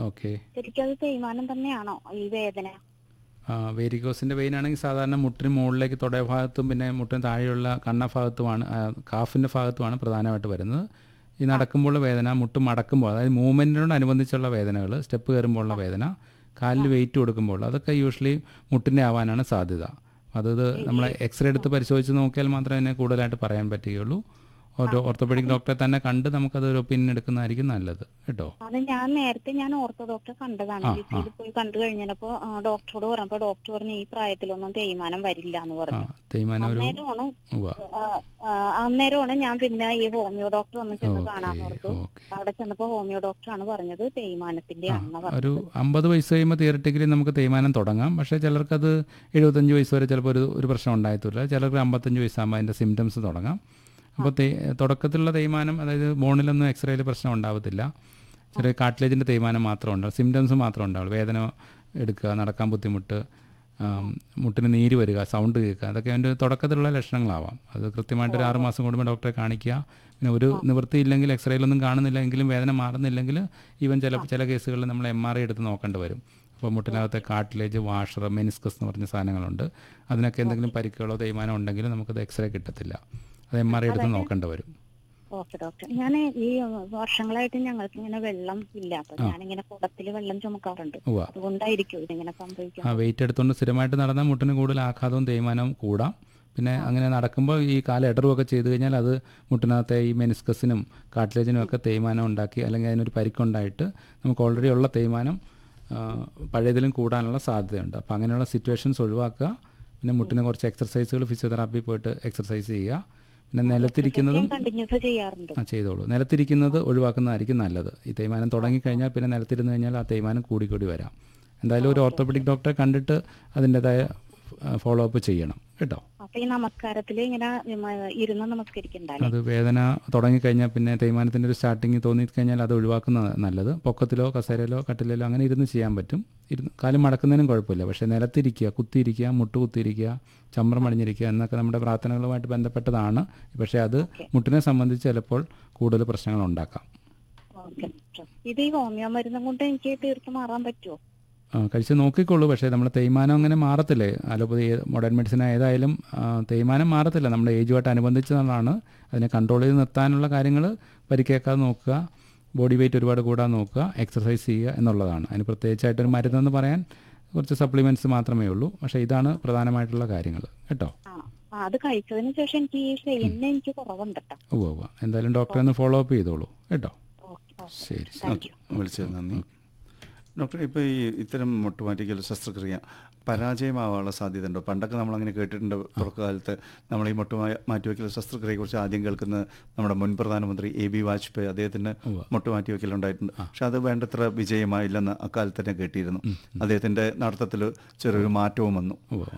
Okay ശരിക്കും അത് തേയ്മാനം തന്നെയാണോ ഈ വേദന വേരിക്കോസിൻ്റെ വെയിൻ ആണെങ്കിൽ സാധാരണ മുട്ടിന് മുകളിലേക്ക് തുടയ ഭാഗത്തും പിന്നെ മുട്ടിന് താഴെയുള്ള കണ്ണ ഭാഗത്തുമാണ് ആ, കാഫിൻ്റെ ഭാഗത്തുമാണ് പ്രധാനമായിട്ട് വരുന്നത് ഈ നടക്കുമ്പോഴുള്ള വേദന മുട്ട് മടക്കുമ്പോൾ അതായത് മൂവ്മെൻറ്റിനോടനുബന്ധിച്ചുള്ള വേദനകൾ സ്റ്റെപ്പ് കയറുമ്പോഴുള്ള വേദന കാലിൽ വെയിറ്റ് കൊടുക്കുമ്പോൾ അതൊക്കെ യൂഷ്വലി മുട്ടിൻ്റെ ആവാനാണ് സാധ്യത അത് നമ്മൾ എക്സ്റേ എടുത്ത് പരിശോധിച്ച് നോക്കിയാൽ മാത്രമേ അതിനെ കൂടുതലായിട്ട് പറയാൻ പറ്റുകയുള്ളൂ ഒരു ഓർത്തോപെഡിക് ഡോക്ടറെ തന്നെ കണ്ട് നമുക്കത് ഒരു ഒപ്പീനിയൻ എടുക്കുന്നതായിരിക്കും നല്ലത് കേട്ടോ അത് ഞാൻ നേരത്തെ ഞാൻ ഓർത്തോ ഡോക്ടറെ കണ്ടതാണ് ആ, ലിറ്റിയിൽ പോയി കണ്ടു കഴിഞ്ഞപ്പോ ആ, ഡോക്ടറോട് പറഞ്ഞപ്പോ ഡോക്ടർ പറഞ്ഞു ഈ പ്രായത്തിലൊന്നും തേയ്മാനം വരില്ല എന്ന് ആ പറഞ്ഞു തേയ്മാനം ഒരു അന്നേരമാണ് ഉവ്വ ആ, ആ, അന്നേരമാണ് ഞാൻ പിന്നെ ഈ ഹോമിയോ ഡോക്ടർ ഒന്ന് ചെന്ന് കാണാൻ ഓർത്തു ഓക്കെ അവിടെ ചെന്നപ്പോ ഹോമിയോ ഡോക്ടറാണ് പറഞ്ഞത് തേയ്മാനത്തിന്റെ ആണെന്ന് പറഞ്ഞു ഒരു അമ്പത് വയസ്സ് കഴിയുമ്പോൾ തിയററ്റിക്കലി നമുക്ക് തേയ്മാനം തുടങ്ങാം പക്ഷേ ചിലർക്കത് എഴുപത്തഞ്ച് വയസ്സ് വരെ ചിലപ്പോൾ ഒരു ഒരു പ്രശ്നം ഉണ്ടായിട്ടില്ല ചിലർക്ക് അമ്പത്തഞ്ച് വയസ്സാകുമ്പോൾ അതിൻ്റെ സിംറ്റംസ് തുടങ്ങാം അപ്പോൾ തേ തുടക്കത്തിലുള്ള തേയ്മാനം അതായത് ബോണിലൊന്നും എക്സ്റേയിൽ പ്രശ്നം ഉണ്ടാവത്തില്ല ചെറിയ കാട്ടിലേജിൻ്റെ തേയ്മാനം മാത്രം ഉണ്ടാവും സിംറ്റംസ് മാത്രം ഉണ്ടാവുള്ളൂ വേദന എടുക്കുക നടക്കാൻ ബുദ്ധിമുട്ട് ആം, മുട്ടിന് നീര് വരിക സൗണ്ട് കേൾക്കുക അതൊക്കെ അതിൻ്റെ തുടക്കത്തിലുള്ള ലക്ഷണങ്ങളാവാം അത് കൃത്യമായിട്ട് ഒരു ആറ് മാസം കൂടുമ്പോൾ ഡോക്ടറെ കാണിക്കുക പിന്നെ ഒരു നിവൃത്തിയില്ലെങ്കിൽ എക്സ്റേയിലൊന്നും കാണുന്നില്ല എങ്കിലും വേദന മാറുന്നില്ലെങ്കിൽ ഈവൻ ചില ചില കേസുകളിൽ നമ്മൾ എം ആർ ഐ എടുത്ത് നോക്കേണ്ടി വരും അപ്പോൾ മുട്ടിനകത്തെ കാട്ടിലേജ് വാഷർ മെനിസ്കസ് എന്ന് പറഞ്ഞ സാധനങ്ങളുണ്ട് അതിനൊക്കെ എന്തെങ്കിലും പരിക്കുകളോ തേയ്മാനോ ഉണ്ടെങ്കിൽ നമുക്കത് എക്സ്റേ കിട്ടത്തില്ല അത് എം ആർ ഐ എടുത്ത് നോക്കേണ്ടി വരും ഓക്കെ ഡോക്ടർ ഞാൻ ഈ വർഷങ്ങളായിട്ട് ഞങ്ങൾക്ക് ഇങ്ങനെ വെള്ളം ഇല്ല അപ്പൊ ഞാനിങ്ങനെ കുടത്തിൽ വെള്ളം ചുമക്കാറുണ്ട് ഉവ്വ അതുകൊണ്ടായിരിക്കും ഇതിങ്ങനെ സംഭവിക്കുന്നത് ആ വെയിറ്റ് എടുത്തുകൊണ്ട് സ്ഥിരമായിട്ട് നടന്നാൽ മുട്ടിന് കൂടുതൽ ആഘാതവും തേയ്മാനവും കൂടാം പിന്നെ അങ്ങനെ നടക്കുമ്പോൾ ഈ കാല ഇടറുമൊക്കെ ചെയ്തു കഴിഞ്ഞാൽ അത് മുട്ടിനകത്തെ ഈ മെനിസ്കസിനും കാട്ടിലേജിനും ഒക്കെ തേയ്മാനം ഉണ്ടാക്കി അല്ലെങ്കിൽ അതിനൊരു പരിക്കുണ്ടായിട്ട് നമുക്ക് ഓൾറെഡി ഉള്ള തേയ്മാനം ആ, പഴയതിലും കൂടാനുള്ള സാധ്യതയുണ്ട് അപ്പോൾ അങ്ങനെയുള്ള സിറ്റുവേഷൻസ് ഒഴിവാക്കുക പിന്നെ മുട്ടിന് കുറച്ച് എക്സർസൈസുകൾ ഫിസിയോതെറാപ്പി പോയിട്ട് എക്സർസൈസ് ചെയ്യുക പിന്നെ നിലത്തിരിക്കുന്നതും കണ്ടിന്യൂസ് ചെയ്യാറുണ്ട് ആ ചെയ്തോളൂ നിലത്തിരിക്കുന്നത് ഒഴിവാക്കുന്നതായിരിക്കും നല്ലത് ഈ തേയ്മാനം തുടങ്ങിക്കഴിഞ്ഞാൽ പിന്നെ നിലത്തിരുന്ന് കഴിഞ്ഞാൽ ആ തേയ്മാനം കൂടിക്കൂടി വരാം എന്തായാലും ഒരു ഓർത്തോപെഡിക് ഡോക്ടറെ കണ്ടിട്ട് അതിൻ്റെതായ ഫോളോ അപ്പ് ചെയ്യണം കേട്ടോ അപ്പൊ ഈ നമസ്കാരത്തില് ഇങ്ങനെ ഉം, ഇരുന്ന് നമസ്കരിക്കണ്ടല്ലേ അത് വേദന തുടങ്ങിക്കഴിഞ്ഞാൽ പിന്നെ തേയ്മാനത്തിൻ്റെ ഒരു സ്റ്റാർട്ടിങ് തോന്നിക്കഴിഞ്ഞാൽ അത് ഒഴിവാക്കുന്നത് നല്ലത് പൊക്കത്തിലോ കസേരയിലോ കട്ടിലിലോ അങ്ങനെ ഇരുന്ന് ചെയ്യാൻ പറ്റും ഇരുന്ന് കാലും മടക്കുന്നതിനും കുഴപ്പമില്ല പക്ഷേ നിലത്തിരിക്കുക കുത്തിയിരിക്കുക മുട്ട് കുത്തിയിരിക്കുക ചമ്രം അണിഞ്ഞിരിക്കുക എന്നൊക്കെ നമ്മുടെ പ്രാർത്ഥനകളുമായിട്ട് ബന്ധപ്പെട്ടതാണ് പക്ഷേ അത് മുട്ടിനെ സംബന്ധിച്ച് ചിലപ്പോൾ കൂടുതൽ പ്രശ്നങ്ങൾ ഉണ്ടാക്കാം ഓക്കെ ഇത് ഈ ഹോമിയോ മരുന്നും കൊണ്ട് എനിക്ക് തീർത്ത് മാറാൻ പറ്റുമോ ആ, കഴിച്ച് നോക്കിക്കോളൂ പക്ഷേ നമ്മുടെ തേയ്മാനം അങ്ങനെ മാറത്തില്ലേ അലോപ്പതി മോഡേൺ മെഡിസിൻ ഏതായാലും ആ, തേയ്മാനം മാറത്തില്ല നമ്മുടെ ഏജുമായിട്ട് അനുബന്ധിച്ചതാണ് അതിനെ കൺട്രോൾ ചെയ്ത് നിർത്താനുള്ള കാര്യങ്ങൾ പരിക്കേക്കാതെ നോക്കുക ബോഡി വെയിറ്റ് ഒരുപാട് കൂടാതെ നോക്കുക എക്സർസൈസ് ചെയ്യുക എന്നുള്ളതാണ് അതിന് പ്രത്യേകിച്ചായിട്ടൊരു മരുന്നെന്ന് പറയാൻ കുറച്ച് സപ്ലിമെൻറ്റ്സ് മാത്രമേ ഉള്ളൂ പക്ഷേ ഇതാണ് പ്രധാനമായിട്ടുള്ള കാര്യങ്ങൾ കേട്ടോ ആ ആ, അത് കഴിച്ചതിന് ശേഷം എനിക്ക് ഈ പെയിന് എനിക്ക് കുറവുണ്ട് കേട്ടോ ഉവ്വ് ഉവ്വ് എന്തായാലും ഡോക്ടറെ ഒന്ന് ഫോളോ അപ്പ് ചെയ്തോളൂ കേട്ടോ ഓക്കെ ഓക്കെ ശരി താങ്ക് യു വിളിച്ചത് നന്ദി ഡോക്ടർ ഇപ്പോൾ ഈ ഇത്തരം മുട്ടുമാറ്റിക്കൽ ശസ്ത്രക്രിയ പരാജയമാവാനുള്ള സാധ്യത ഉണ്ടോ പണ്ടൊക്കെ നമ്മൾ അങ്ങനെ കേട്ടിട്ടുണ്ട് തുടക്കകാലത്ത് നമ്മൾ ഈ മുട്ടു മാറ്റിവെക്കൽ ശസ്ത്രക്രിയയെക്കുറിച്ച് ആദ്യം കേൾക്കുന്നത് നമ്മുടെ മുൻ പ്രധാനമന്ത്രി എ ബി വാജ്പേയി അദ്ദേഹത്തിന് മുട്ടു മാറ്റിവെക്കൽ ഉണ്ടായിട്ടുണ്ട് പക്ഷെ അത് വേണ്ടത്ര വിജയമായില്ലെന്ന് അക്കാലത്ത് തന്നെ കേട്ടിരുന്നു അദ്ദേഹത്തിന്റെ നടത്തത്തിൽ ചെറിയൊരു മാറ്റവും വന്നു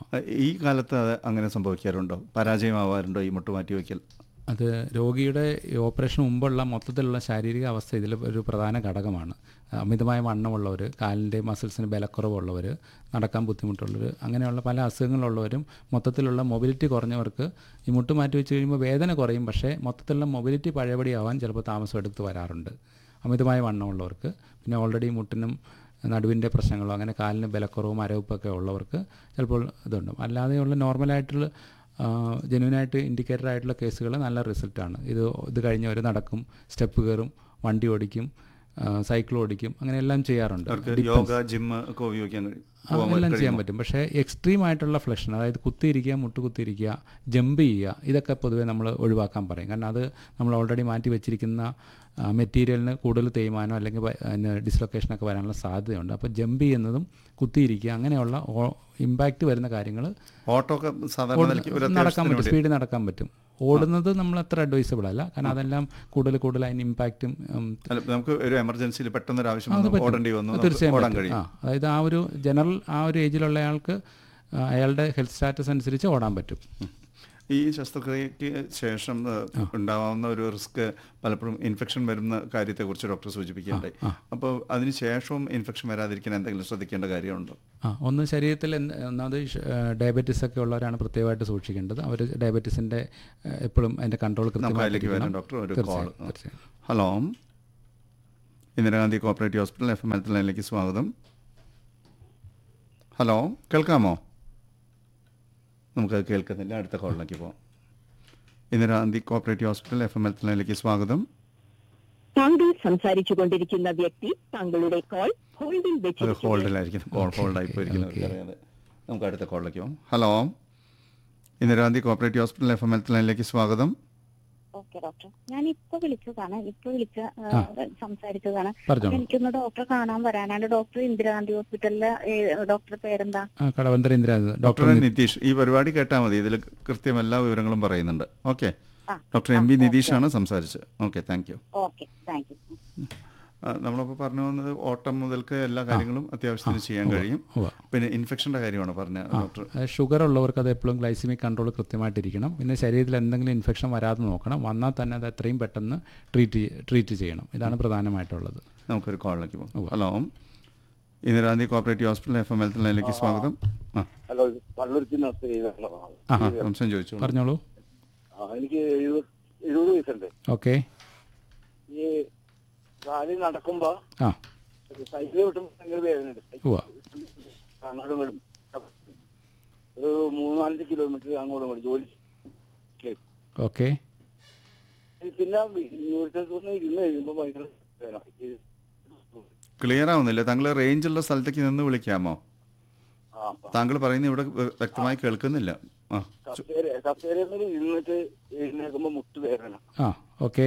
ഈ കാലത്ത് അത് അങ്ങനെ സംഭവിക്കാറുണ്ടോ പരാജയമാവാറുണ്ടോ ഈ മുട്ടു മാറ്റിവെക്കൽ അത് രോഗിയുടെ ഈ ഓപ്പറേഷൻ മുമ്പുള്ള മൊത്തത്തിലുള്ള ശാരീരിക അവസ്ഥ ഇതിൽ ഒരു പ്രധാന ഘടകമാണ് അമിതമായ വണ്ണമുള്ളവർ കാലിൻ്റെ മസിൽസിന് ബലക്കുറവുള്ളവർ നടക്കാൻ ബുദ്ധിമുട്ടുള്ളവർ അങ്ങനെയുള്ള പല അസുഖങ്ങളുള്ളവരും മൊത്തത്തിലുള്ള മൊബിലിറ്റി കുറഞ്ഞവർക്ക് ഈ മുട്ട് മാറ്റി വെച്ച് കഴിയുമ്പോൾ വേദന കുറയും പക്ഷേ മൊത്തത്തിലുള്ള മൊബിലിറ്റി പഴയപടിയാവാൻ ചിലപ്പോൾ താമസം എടുത്ത് വരാറുണ്ട് അമിതമായ വണ്ണമുള്ളവർക്ക് പിന്നെ ഓൾറെഡി മുട്ടിനും നടുവിൻ്റെ പ്രശ്നങ്ങളോ അങ്ങനെ കാലിന് ബലക്കുറവും അരവുപ്പൊക്കെ ഉള്ളവർക്ക് ചിലപ്പോൾ ഇതുണ്ട് അല്ലാതെയുള്ള നോർമലായിട്ടുള്ള ജെന്യൂനായിട്ട് ഇൻഡിക്കേറ്റഡ് ആയിട്ടുള്ള കേസുകൾ നല്ല റിസൾട്ടാണ് ഇത് ഇത് കഴിഞ്ഞവർ നടക്കും സ്റ്റെപ്പ് കയറും വണ്ടി ഓടിക്കും സൈക്കിൾ ഓടിക്കും അങ്ങനെ എല്ലാം ചെയ്യാറുണ്ട് അവർക്ക് യോഗ ജിമ്മ് ഒക്കെ ഉപയോഗിക്കാൻ കഴിയും ആ, എല്ലാം ചെയ്യാൻ പറ്റും പക്ഷേ എക്സ്ട്രീം ആയിട്ടുള്ള ഫ്ലക്ഷൻ അതായത് കുത്തിയിരിക്കുക മുട്ട് കുത്തിയിരിക്കുക ജമ്പ് ചെയ്യുക ഇതൊക്കെ പൊതുവേ നമ്മൾ ഒഴിവാക്കാൻ പറയും കാരണം അത് നമ്മൾ ഓൾറെഡി മാറ്റി വെച്ചിരിക്കുന്ന മെറ്റീരിയലിന് കൂടുതൽ തേയ്മാനോ അല്ലെങ്കിൽ വ- അതിന് ഡിസ്ലൊക്കേഷനൊക്കെ വരാനുള്ള സാധ്യതയുണ്ട് അപ്പോൾ ജമ്പ് ചെയ്യുന്നതും കുത്തിയിരിക്കുക അങ്ങനെയുള്ള ഇമ്പാക്റ്റ് വരുന്ന കാര്യങ്ങൾ ഓട്ടോ ഒക്കെ സാധാരണ നിലയ്ക്ക് ഒരു നടക്കാൻ അത്യാവശ്യത്തിന് പറ്റും വേണ്ടി സ്പീഡിൽ നടക്കാൻ പറ്റും ഓടുന്നത് നമ്മൾ അത്ര അഡ്വൈസബിൾ അല്ല കാരണം അതെല്ലാം കൂടുതൽ കൂടുതൽ അതിന് ഇമ്പാക്റ്റും അല്ല, നമുക്ക് ഒരു എമർജൻസിയിൽ പെട്ടെന്നൊരു ആവശ്യം അത് വന്നു പറ്റും. ഓടേണ്ടി വന്നു അത് നമുക്ക് തീർച്ചയായും ഓടാൻ പറ്റും. കഴിയും ആ അതായത് ആ ഒരു ജനറൽ ആ ഒരു ഏജിലുള്ള അയാൾക്ക് ആ, അയാളുടെ ഹെൽത്ത് സ്റ്റാറ്റസ് അനുസരിച്ച് ഓടാൻ പറ്റും ഈ ശസ്ത്രക്രിയക്ക് ശേഷം ഏഹ്, ഉണ്ടാവാവുന്ന ഒരു റിസ്ക് പലപ്പോഴും ഇൻഫെക്ഷൻ വരുന്ന കാര്യത്തെക്കുറിച്ച് ഡോക്ടർ സൂചിപ്പിക്കുകയുണ്ടായി അപ്പോൾ അതിന് ശേഷവും ഇൻഫെക്ഷൻ വരാതിരിക്കാൻ എന്തെങ്കിലും ശ്രദ്ധിക്കേണ്ട കാര്യമുണ്ടോ ആ ഒന്ന് ശരീരത്തിൽ എന്ത് ഒന്നാമത് ഡയബറ്റീസ് ഒക്കെ ഉള്ളവരാണ് പ്രത്യേകമായിട്ട് സൂക്ഷിക്കേണ്ടത് അവർ ഡയബറ്റീസിൻ്റെ എപ്പോഴും അതിൻ്റെ കൺട്രോൾ നമുക്ക് അതിലേക്ക് വരാം ഡോക്ടർ ഒരു call hello Indira Gandhi cooperative hospital F M health ലൈനിലേക്ക് സ്വാഗതം ഹലോ കേൾക്കാമോ നമുക്കത് കേൾക്കുന്നില്ല അടുത്ത കോളിലേക്ക് പോകാം Indira Gandhi cooperative hospital F M health ലൈനിലേക്ക് സ്വാഗതം താങ്കൾ സംസാരിച്ചു കൊണ്ടിരിക്കുന്ന വ്യക്തി താങ്കളുടെ കോൾ ഹോൾഡിൽ അത് വെച്ചിരിക്കുന്നു ഹോൾഡിലായിരിക്കും കോൾ ഹോൾഡായി പോയിരിക്കുന്നത് അറിയാതെ നമുക്ക് അടുത്ത കോളിലേക്ക് പോകാം hello Indira Gandhi cooperative hospital F M health ലൈനിലേക്ക് സ്വാഗതം ഓക്കെ ഡോക്ടർ ഞാൻ ഇപ്പൊ വിളിച്ചതാണ് ഇപ്പൊ വിളിച്ച ആ, ആ. സംസാരിച്ചതാണ് പറഞ്ഞോളൂ എനിക്കൊന്ന് ഡോക്ടറെ കാണാൻ വരാനാണ് ഡോക്ടർ ഇന്ദിരാഗാന്ധി ഹോസ്പിറ്റലിലെ ഡോക്ടർ പേരെന്താ ആ കടവന്തര ഇന്ദിര ഡോക്ടർ ഡോക്ടർ നിതീഷ് ഈ പരിപാടി കേട്ടാൽ മതി ഇതിൽ കൃത്യം എല്ലാ വിവരങ്ങളും പറയുന്നുണ്ട് ഓക്കെ ആ, ഡോക്ടർ എം ബി നിതീഷാണ് സംസാരിച്ചത് okay thank you okay thank you നമ്മളിപ്പോൾ പറഞ്ഞു വന്നത് ഓട്ടം മുതൽക്ക് എല്ലാ കാര്യങ്ങളും അത്യാവശ്യത്തിന് ചെയ്യാൻ കഴിയും ഉവ്വ. പിന്നെ ഇൻഫെക്ഷൻ്റെ കാര്യമാണ് പറഞ്ഞത് ഡോക്ടർ ഷുഗർ ഉള്ളവർക്ക് അത് എപ്പോഴും ഗ്ലൈസിമിക് കൺട്രോൾ കൃത്യമായിട്ടിരിക്കണം പിന്നെ ശരീരത്തിൽ എന്തെങ്കിലും ഇൻഫെക്ഷൻ വരാതെ നോക്കണം വന്നാൽ തന്നെ അത് എത്രയും പെട്ടെന്ന് ട്രീറ്റ് ട്രീറ്റ് ചെയ്യണം ഇതാണ് പ്രധാനമായിട്ടുള്ളത് നമുക്കൊരു കോളിലേക്ക് പോകും hello Indira Gandhi cooperative hospital F M health ലൈനിലേക്ക് സ്വാഗതം ആ ഹലോ ഇത് പള്ളുരുത്തി നഴ്സറി ആ സംശയം ചോദിച്ചു പറഞ്ഞോളൂ എനിക്ക് എഴുപത് എഴുപത് വയസ്സുണ്ട് ഓക്കെ ഈ കാലിൽ നടക്കുമ്പോ ആ സൈക്കിൾ വിട്ടുമ്പോ ഭയങ്കര വേദനയുണ്ട് ഉവ്വ അങ്ങോട്ടും ഇങ്ങോട്ടും ഒരു മൂന്നാലഞ്ച് കിലോമീറ്റർ അങ്ങോട്ടും ഇങ്ങോട്ടും ജോലി ഓക്കെ പിന്നെ യൂണിറ്റ് ഇരുന്ന് കഴിയുമ്പോ ഭയങ്കര വേദന ഈ ക്ലിയർ ആവുന്നില്ല താങ്കൾ റേഞ്ചുള്ള സ്ഥലത്തേക്ക് നിന്ന് വിളിക്കാമോ ആ താങ്കൾ പറയുന്നത് ഇവിടെ വ്യ- വ്യക്തമായി കേൾക്കുന്നില്ല ആ കസേര കസേരയിൽ നിന്ന് ഇരുന്നിട്ട് എഴുന്നേൽക്കുമ്പോ മുട്ട് വേദന ആ ഓക്കെ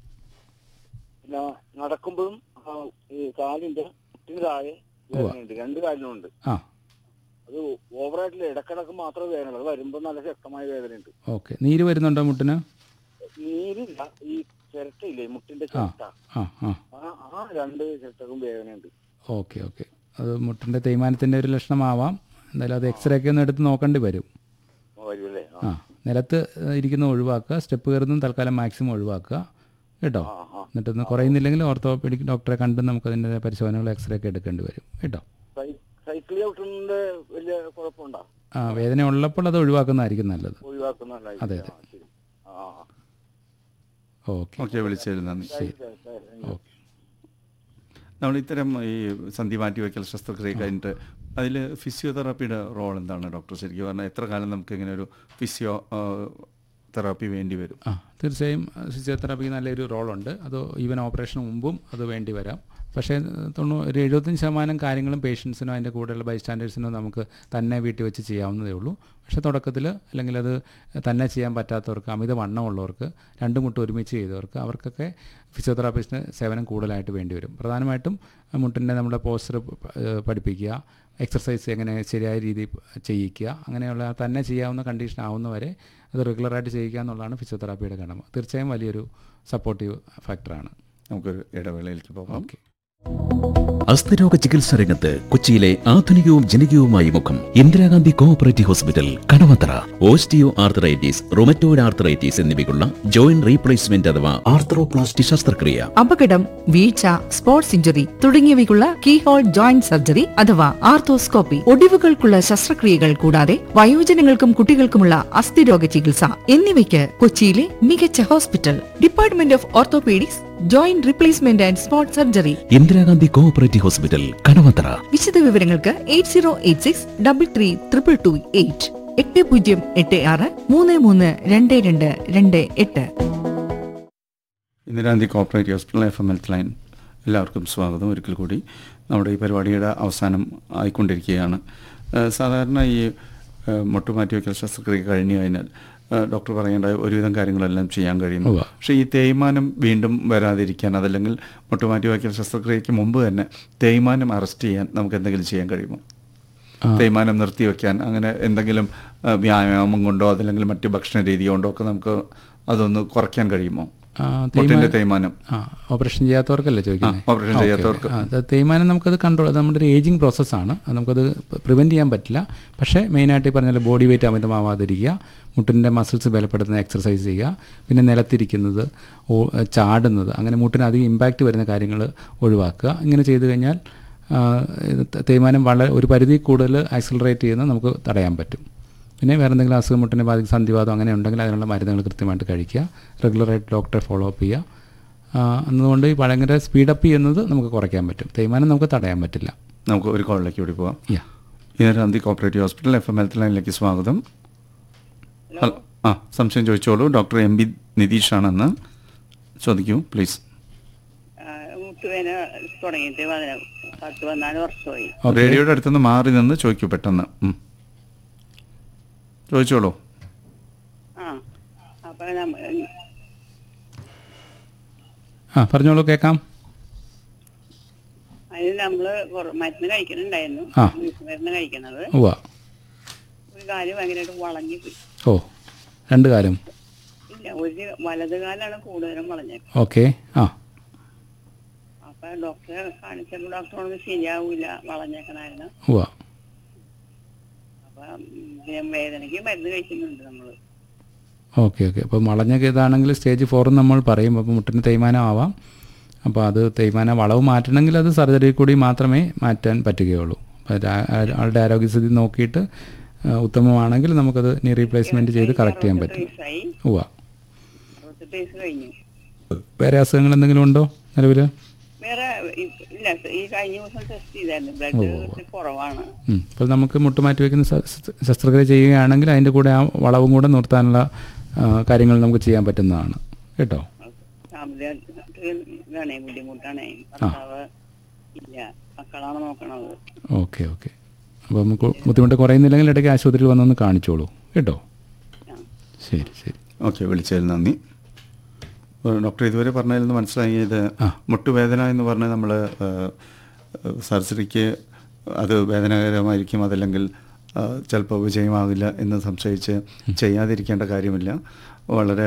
പിന്നെ നടക്കുമ്പോഴും ആ ഈ കാലിന്റെ മുട്ടിന് താഴെ വേദനയുണ്ട് രണ്ട് കാലിനുണ്ട് ആ അത് ഓവറായിട്ടില്ല ഇടക്കിടക്ക് മാത്രമേ വേദന അത് വരുമ്പോ നല്ല ശക്തമായ വേദനയുണ്ട് ഓക്കെ നീര് വരുന്നുണ്ടോ മുട്ടിന് നീരില്ല ഈ ചിരട്ടയില്ലേ മുട്ടിന്റെ ആ ചിരട്ട ആ ആ ആ ആ രണ്ട് ചിരട്ടക്കും വേദനയുണ്ട് ഓക്കെ ഓക്കെ അത് മുട്ടിൻ്റെ തേയ്മാനത്തിൻ്റെ ഒരു ലക്ഷണമാവാം എന്തായാലും അത് എക്സ്റേ ഒക്കെ ഒന്ന് എടുത്ത് നോക്കേണ്ടി വരും വരുമല്ലേ ആ നിലത്ത് ഇരിക്കുന്ന ഒഴിവാക്കുക സ്റ്റെപ്പ് കയറുന്നതും തൽക്കാലം മാക്സിമം ഒഴിവാക്കുക കേട്ടോ ആ ആ എന്നിട്ടൊന്ന് കുറയുന്നില്ലെങ്കിൽ ഓർത്തോപെഡിക് ഡോക്ടറെ കണ്ട് നമുക്ക് അതിൻ്റെ പരിശോധനകൾ എക്സ്റേ ഒക്കെ എടുക്കേണ്ടി വരും കേട്ടോ സൈ- സൈക്കിൾ ചവിട്ടുന്നതിന്റെ വലിയ കുഴപ്പമുണ്ടോ ആ വേദന ഉള്ളപ്പോൾ അത് ഒഴിവാക്കുന്നതായിരിക്കും നല്ലത് ഒഴിവാക്കുന്നതല്ല അതെ, അതെ. ശരി ആ ആ. ഓക്കെ ഓക്കെ വിളിച്ചതിൽ നന്ദി ശരി, ശരി, ശരി. ഓക്കെ നമ്മൾ ഇത്തരം ഈ സന്ധി മാറ്റിവെക്കൽ ശസ്ത്രക്രിയ കഴിഞ്ഞിട്ട് അതിൽ ഫിസിയോതെറാപ്പിയുടെ റോൾ എന്താണ് ഡോക്ടർ ശരിക്കും പറഞ്ഞാൽ എത്ര കാലം നമുക്ക് ഇങ്ങനെ ഒരു ഫിസിയോ തെറാപ്പി വേണ്ടി വരും ആ തീർച്ചയായും ഫിസിയോതെറാപ്പിക്ക് നല്ലൊരു റോളുണ്ട് അത് ഈവൻ ഓപ്പറേഷന് മുമ്പും അത് വേണ്ടി വരാം പക്ഷേ തൊണ്ണൂ ഒരു എഴുപത്തഞ്ച് ശതമാനം കാര്യങ്ങളും പേഷ്യൻസിനോ അതിൻ്റെ കൂടെയുള്ള ബൈസ്റ്റാൻഡേഴ്സിനോ നമുക്ക് തന്നെ വീട്ടിൽ വെച്ച് ചെയ്യാവുന്നതേ ഉള്ളൂ പക്ഷേ തുടക്കത്തിൽ അല്ലെങ്കിൽ അത് തന്നെ ചെയ്യാൻ പറ്റാത്തവർക്ക് അമിത വണ്ണമുള്ളവർക്ക് രണ്ട് മുട്ട് ഒരുമിച്ച് ചെയ്തവർക്ക് അവർക്കൊക്കെ ഫിസിയോതെറാപ്പിസ്റ്റിന് സേവനം കൂടുതലായിട്ട് വേണ്ടി വരും പ്രധാനമായിട്ടും മുട്ടിൻ്റെ നമ്മുടെ പോസ്റ്റർ പഠിപ്പിക്കുക എക്സർസൈസ് എങ്ങനെ ശരിയായ രീതിയിൽ ചെയ്യിക്കുക അങ്ങനെയുള്ള തന്നെ ചെയ്യാവുന്ന കണ്ടീഷൻ ആവുന്നവരെ അത് റെഗുലറായിട്ട് ചെയ്യിക്കുക എന്നുള്ളതാണ് ഫിസിയോതെറാപ്പിയുടെ കടമ തീർച്ചയായും വലിയൊരു സപ്പോർട്ടീവ് ഫാക്ടറാണ് നമുക്കൊരു ഇടവേളയിലേക്ക് പോകാം ഓക്കെ അസ്ഥിരോഗ ചികിത്സാ രംഗത്ത് കൊച്ചിയിലെ ആധുനികവും ജനകീയവുമായ മുഖം Indira Gandhi cooperative hospital Kadavanthra osteo arthritis rheumatoid arthritis എന്നിവയ്ക്കുള്ള ജോയിന്റ് റീപ്ലേസ്മെന്റ് അഥവാ ആർത്തറോപ്ലാസ്റ്റി ശസ്ത്രക്രിയ അപകടം വീഴ്ച സ്പോർട്സ് ഇഞ്ചുറി തുടങ്ങിയവയ്ക്കുള്ള കീഹോൾ ജോയിന്റ് സർജറി അഥവാ ആർത്തോസ്കോപ്പി ഒടിവുകൾക്കുള്ള ശസ്ത്രക്രിയകൾ കൂടാതെ വയോജനങ്ങൾക്കും കുട്ടികൾക്കുമുള്ള അസ്ഥിരോഗ ചികിത്സ എന്നിവയ്ക്ക് കൊച്ചിയിലെ മികച്ച hospital department of orthopaedics joint replacement and sports surgery Indira Gandhi cooperative hospital Kadavanthra വിശദ വിവരങ്ങൾക്ക് eight zero eight six double three triple two eight എട്ട് പൂജ്യം എട്ട് ആറ് മൂന്ന് മൂന്ന് രണ്ട് രണ്ട് രണ്ട് എട്ട് Indira Gandhi cooperative hospital F M health line എല്ലാവർക്കും സ്വാഗതം ഒരിക്കൽ കൂടി നമ്മുടെ ഈ പരിപാടിയുടെ അവസാനം ആയിക്കൊണ്ടിരിക്കുകയാണ് ഏഹ് സാധാരണ ഈ ഏഹ് മുട്ടുമാറ്റിവെക്കൽ ശസ്ത്രക്രിയ കഴിഞ്ഞു കഴിഞ്ഞാൽ ഏഹ് ഡോക്ടർ പറയേണ്ട ഒരുവിധം കാര്യങ്ങളെല്ലാം ചെയ്യാൻ കഴിയുന്നു ഉവ്വ. പക്ഷേ ഈ തേയ്മാനം വീണ്ടും വരാതിരിക്കാൻ അതല്ലെങ്കിൽ മുട്ടുമാറ്റിവെക്കൽ ശസ്ത്രക്രിയയ്ക്ക് മുമ്പ് തന്നെ തേയ്മാനം അറസ്റ്റ് ചെയ്യാൻ നമുക്ക് എന്തെങ്കിലും ചെയ്യാൻ കഴിയുമോ തേയ്മാനം നിർത്തിവെക്കാൻ അങ്ങനെ എന്തെങ്കിലും ഏഹ് വ്യായാമം കൊണ്ടോ അതല്ലെങ്കിൽ മറ്റ് ഭക്ഷണ രീതി കൊണ്ടോ ഒക്കെ നമുക്ക് അതൊന്ന് കുറയ്ക്കാൻ കഴിയുമോ ആ, മുട്ടിന്റെ തേയ്മാനം- തേയ്മാനം ആ ഓപ്പറേഷൻ ചെയ്യാത്തവർക്കല്ലേ ചോദിക്കുന്നത് ആ, ഓപ്പറേഷൻ ചെയ്യാത്തവർക്ക്. തേയ്മാനം നമുക്കത് കൺട്രോൾ അത് നമ്മുടെ ഒരു ഏജിങ് പ്രോസസ്സാണ് അത് നമുക്കത് പ്രിവെൻറ്റ് ചെയ്യാൻ പറ്റില്ല പക്ഷേ മെയിനായിട്ട് ഈ പറഞ്ഞ ബോഡി വെയിറ്റ് അമിതമാവാതിരിക്കുക മുട്ടിൻ്റെ മസിൽസ് ബലപ്പെടുത്തുന്ന എക്സർസൈസ് ചെയ്യുക പിന്നെ നിലത്തിരിക്കുന്നത് ഓ- ചാടുന്നത് അങ്ങനെ മുട്ടിന് അധികം ഇമ്പാക്റ്റ് വരുന്ന കാര്യങ്ങൾ ഒഴിവാക്കുക ഇങ്ങനെ ചെയ്തു കഴിഞ്ഞാൽ ആ, ഇത് തേയ്മാനം വളരെ ഒരു പരിധി കൂടുതൽ ആക്സിലറേറ്റ് ചെയ്യുന്നത് നമുക്ക് തടയാൻ പറ്റും പിന്നെ വേറെ എന്തെങ്കിലും അസുഖം മുട്ടിനെ ബാധിക്കുന്ന സന്ധിവാദം അങ്ങനെ ഉണ്ടെങ്കിൽ അതിനുള്ള മരുന്നുകൾ കൃത്യമായിട്ട് കഴിക്കുക റെഗുലറായിട്ട് ഡോക്ടറെ ഫോളോ അപ്പ് ചെയ്യുക ആ, എന്നതുകൊണ്ട് ഈ ഭയങ്കര സ്പീഡപ്പ് ചെയ്യുന്നത് നമുക്ക് കുറയ്ക്കാൻ പറ്റും തേയ്മാനം നമുക്ക് തടയാൻ പറ്റില്ല നമുക്ക് ഒരു കോളിലേക്ക് കൂടി പോവാം yeah Indira Gandhi cooperative hospital F M health ലൈനിലേക്ക് സ്വാഗതം ഹലോ ആ സംശയം ചോദിച്ചോളൂ ഡോക്ടർ എം ബി നിതീഷാണെന്ന് ചോദിക്കൂ പ്ലീസ് മുട്ടുവേന തുടങ്ങിയിട്ട് പതിന- പത്ത് പതിനാല് വർഷമായി ഓക്കെ റേഡിയോയുടെ അടുത്തുനിന്ന് മാറി നിന്ന് ചോദിക്കൂ പെട്ടെന്ന് ഉം. ചോദിച്ചോളൂ ആ അപ്പൊ നമ്മ ആ പറഞ്ഞോളൂ കേൾക്കാം അതിന് നമ്മള് കുറ- മരുന്ന് കഴിക്കുന്നുണ്ടായിരുന്നു ആ. ഇംഗ്ലീഷ് മരുന്ന് കഴിക്കണത് ഉവ്വ ഒരു കാല് ഭയങ്കരമായിട്ട് വളഞ്ഞു പോയി ഓ രണ്ട് കാര്യം ഇല്ല ഒരു വലത് കാലാണ് കൂടുതലും വളഞ്ഞത് ഓക്കെ ആ അപ്പൊ ഡോക്ടറെ കാണിച്ചപ്പോൾ ഡോക്ടർ പറഞ്ഞു ശരിയാവൂല വളഞ്ഞേക്കണായിരുന്നു ഉവ്വ അപ്പൊ ഉം, പിന്നെ വേദനയ്ക്ക് മരുന്ന് കഴിക്കുന്നുണ്ട് നമ്മള് ഓക്കെ ഓക്കെ അപ്പോൾ വളഞ്ഞ ഇതാണെങ്കിൽ സ്റ്റേജ് ഫോർ നമ്മൾ പറയും അപ്പോൾ മുട്ടിന് തേയ്മാനം ആവാം അപ്പോൾ അത് തേയ്മാനം വളവ് മാറ്റണമെങ്കിൽ അത് സർജറി കൂടി മാത്രമേ മാറ്റാൻ പറ്റുകയുള്ളൂ അപ്പോൾ രാ- ആ- ആളുടെ ആരോഗ്യസ്ഥിതി നോക്കിയിട്ട് ആ, ഉത്തമമാണെങ്കിൽ നമുക്കത് നീ റീപ്ലേസ്മെൻറ്റ് ചെയ്ത് കറക്റ്റ് ചെയ്യാൻ പറ്റും വയസ്സായി ഉവ്വ അറുപത്തെട്ട് വയസ്സ് കഴിഞ്ഞു വേറെ അസുഖങ്ങൾ എന്തെങ്കിലും ഉണ്ടോ നിലവിൽ വേറെ ഇ- ഇല്ല ഈ കഴിഞ്ഞ ദിവസം ടെസ്റ്റ് ചെയ്തായിരുന്നു ബ്ലഡ് കുറവാണ് ഇപ്പോൾ നമുക്ക് മുട്ട് മാറ്റി വയ്ക്കുന്ന ശ- ശ- ശസ്ത്രക്രിയ ചെയ്യുകയാണെങ്കിൽ അതിൻ്റെ കൂടെ ആ വളവും കൂടെ നിർത്താനുള്ള ആ, കാര്യങ്ങൾ നമുക്ക് ചെയ്യാൻ പറ്റുന്നതാണ് കേട്ടോ ഇതാണേ ബുദ്ധിമുട്ടാണേ ഭർത്താവ് ഇല്ല മക്കളാണ് നോക്കണത് ഓക്കെ ഓക്കെ അപ്പോൾ നമുക്ക് ബുദ്ധിമുട്ട് കുറയുന്നില്ലെങ്കിൽ ഇടയ്ക്ക് ആശുപത്രിയിൽ വന്നൊന്ന് കാണിച്ചോളൂ കേട്ടോ ആ. ശരി ശരി ഓക്കെ വിളിച്ചതിൽ നന്ദി ഏഹ് ഡോക്ടർ ഇതുവരെ പറഞ്ഞതിൽ നിന്ന് മനസ്സിലായത് ആ. മുട്ടുവേദന എന്ന് പറഞ്ഞാൽ നമ്മൾ സർജറിക്ക് അത് വേദനാകരമായിരിക്കും അതല്ലെങ്കിൽ ചിലപ്പോൾ വിജയമാകില്ല എന്ന് സംശയിച്ച് ചെയ്യാതിരിക്കേണ്ട കാര്യമില്ല വളരെ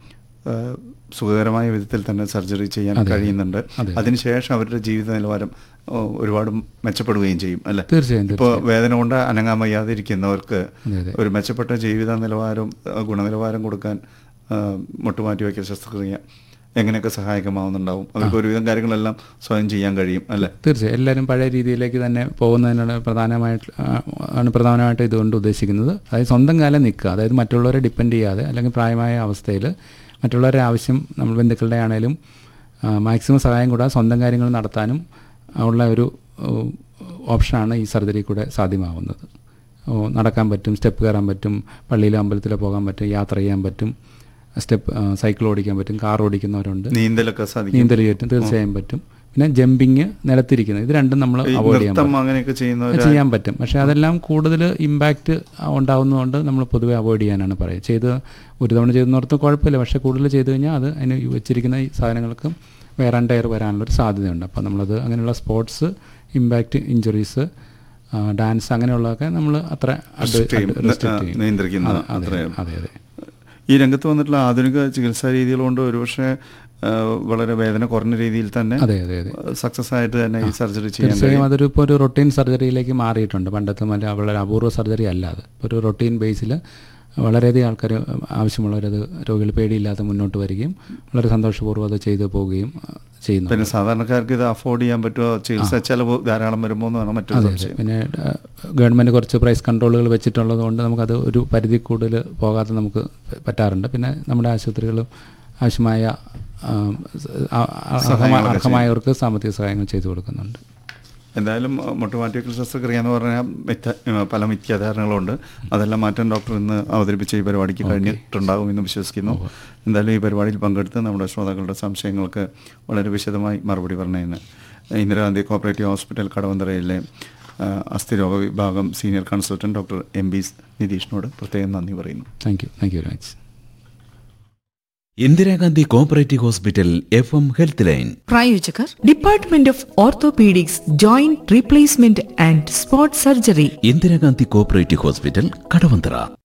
ഏഹ്, സുഖകരമായ വിധത്തിൽ തന്നെ സർജറി ചെയ്യാൻ അതെ. കഴിയുന്നുണ്ട് അതെ. അതിനുശേഷം അവരുടെ ജീവിത നിലവാരം ഓ, ഒരുപാട് മെച്ചപ്പെടുകയും ചെയ്യും അല്ലേ തീർച്ചയായും ഇപ്പോൾ തീർച്ചയായും വേദന കൊണ്ട് അനങ്ങാൻ വയ്യാതിരിക്കുന്നവർക്ക് അതെ അതെ ഒരു മെച്ചപ്പെട്ട ജീവിത നിലവാരവും അഹ് ഗുണനിലവാരം കൊടുക്കാൻ ആഹ് മുട്ടുമാറ്റി വയ്ക്കൽ ശസ്ത്രക്രിയ എങ്ങനെയൊക്കെ സഹായകമാവുന്നുണ്ടാവും അവർക്ക് ഒരുവിധം കാര്യങ്ങളെല്ലാം സ്വയം ചെയ്യാൻ കഴിയും അല്ലേ തീർച്ചയായും എല്ലാവരും പഴയ രീതിയിലേക്ക് തന്നെ പോകുന്നതിനാണ് പ്രധാനമായിട്ട് ആ, ആണ് പ്രധാനമായിട്ട് ഇതുകൊണ്ട് ഉദ്ദേശിക്കുന്നത് അതായത് സ്വന്തം കാലം നിൽക്കുക അതായത് മറ്റുള്ളവരെ ഡിപ്പെൻഡ് ചെയ്യാതെ അല്ലെങ്കിൽ പ്രായമായ അവസ്ഥയിൽ മറ്റുള്ളവരുടെ ആവശ്യം നമ്മൾ ബന്ധുക്കളുടെ ആണെങ്കിലും മാക്സിമം സഹായം കൂടാതെ സ്വന്തം കാര്യങ്ങൾ നടത്താനും ഉള്ള ഒരു ഏഹ്, ഓപ്ഷനാണ് ഈ സർജറി കൂടെ സാധ്യമാവുന്നത് ഓ, നടക്കാൻ പറ്റും സ്റ്റെപ്പ് കയറാൻ പറ്റും പള്ളിയിലോ അമ്പലത്തിലോ പോകാൻ പറ്റും യാത്ര ചെയ്യാൻ പറ്റും സ്റ്റെപ്പ് സൈക്കിൾ ഓടിക്കാൻ പറ്റും കാർ ഓടിക്കുന്നവരുണ്ട് നീന്തലൊക്കെ സാധിക്കും നീന്തൽ പറ്റും തീർച്ചയായും പറ്റും പിന്നെ ജമ്പിങ് നിലത്തിരിക്കുന്നത് ഇത് രണ്ടും നമ്മൾ ഈ അവോയ്ഡ് ചെയ്യാൻ നൃത്തം പാടില്ല. അങ്ങനെയൊക്കെ ചെയ്യുന്നവർ ചെയ്യാൻ പറ്റും പക്ഷേ അതെല്ലാം കൂടുതൽ ഇമ്പാക്റ്റ് ഉണ്ടാവുന്നതുകൊണ്ട് നമ്മൾ പൊതുവെ അവോയ്ഡ് ചെയ്യാനാണ് പറയുക ചെയ്ത് ഒരു തവണ ചെയ്തെന്നോർത്ത് കുഴപ്പമില്ല പക്ഷേ കൂടുതൽ ചെയ്ത് കഴിഞ്ഞാൽ അത് അതിന് വെച്ചിരിക്കുന്ന ഈ സാധനങ്ങൾക്ക് വേറെ ടയർ വരാനുള്ളൊരു സാധ്യതയുണ്ട് അപ്പോൾ നമ്മളത് അങ്ങനെയുള്ള സ്പോർട്സ് ഇമ്പാക്റ്റ് ഇഞ്ചുറീസ് ഡാൻസ് അങ്ങനെയുള്ളതൊക്കെ നമ്മൾ അത്ര അത് Restrict ചെയ്യും. അത് restrict ആ, ചെയ്യും. നിയന്ത്രിക്കുന്നത് അതെ, അതെ അത്രയേ അതെ അതെ ഈ രംഗത്ത് വന്നിട്ടുള്ള ആധുനിക ചികിത്സാ രീതികൾ കൊണ്ട് ഒരുപക്ഷെ ആഹ് വളരെ വേദന കുറഞ്ഞ രീതിയിൽ തന്നെ അതെ അതെ അതെ സക്സസ് ആയിട്ട് തന്നെ ഈ സർജറി ചെയ്യാൻ തീർച്ചയായും കഴിയും അതൊരു ഇപ്പോൾ ഒരു റൊട്ടീൻ സർജറിയിലേക്ക് മാറിയിട്ടുണ്ട് പണ്ടത്തെ മറ്റേ വളരെ അപൂർവ സർജറി അല്ല അത് ഒരു റൊട്ടീൻ ബേസിൽ വളരെയധികം ആൾക്കാർ ആവശ്യമുള്ളവരത് രോഗികൾ പേടിയില്ലാതെ മുന്നോട്ട് വരികയും വളരെ സന്തോഷപൂർവ്വം അത് ചെയ്തു പോവുകയും ആ, ചെയ്യുന്നു പിന്നെ സാധാരണക്കാർക്ക് ഇത് അഫോർഡ് ചെയ്യാൻ പറ്റുമോ ചികിത്സ ചെലവ് ധാരാളം വരുമോ എന്നാണ് മറ്റൊരു അതെ അതെ സംശയം പിന്നെ ആ, ഗവൺമെൻറ് കുറച്ച് പ്രൈസ് കൺട്രോളുകൾ വെച്ചിട്ടുള്ളത് കൊണ്ട് നമുക്കത് ഒരു പരിധി കൂടുതൽ പോകാതെ നമുക്ക് പറ്റാറുണ്ട് പിന്നെ നമ്മുടെ ആശുപത്രികളും ആവശ്യമായ ആ, ആ, ആ, സഹായങ്ങളൊക്കെ അർഹമായവർക്ക് സാമ്പത്തിക സഹായങ്ങൾ ചെയ്തു കൊടുക്കുന്നുണ്ട് എന്തായാലും അഹ് മുട്ടുമാറ്റിവെക്കൽ ശസ്ത്രക്രിയ എന്ന് പറഞ്ഞാൽ മിഥ്യ ഏഹ് പല മിഥ്യാധാരണകളുണ്ട് അതെല്ലാം മാറ്റാൻ ഡോക്ടർ ഇന്ന് അവതരിപ്പിച്ച ഈ പരിപാടിക്ക് കഴിഞ്ഞിട്ടുണ്ടാകും എന്ന് വിശ്വസിക്കുന്നു എന്തായാലും ഈ പരിപാടിയിൽ പങ്കെടുത്ത് നമ്മുടെ ശ്രോതാക്കളുടെ സംശയങ്ങൾക്ക് വളരെ വിശദമായി മറുപടി പറഞ്ഞതിന് ഇന്ദിരാഗാന്ധി കോപ്പറേറ്റീവ് ഹോസ്പിറ്റൽ കടവന്തറയിലെ ആഹ് അസ്ഥിരോഗ വിഭാഗം senior consultant doctor M B നിതീഷിനോട് പ്രത്യേകം നന്ദി പറയുന്നു thank you thank you very much Indira Gandhi cooperative hospital F M health line പ്രായോജകർ department of orthopaedics joint replacement and sports surgery Indira Gandhi cooperative hospital Kadavanthra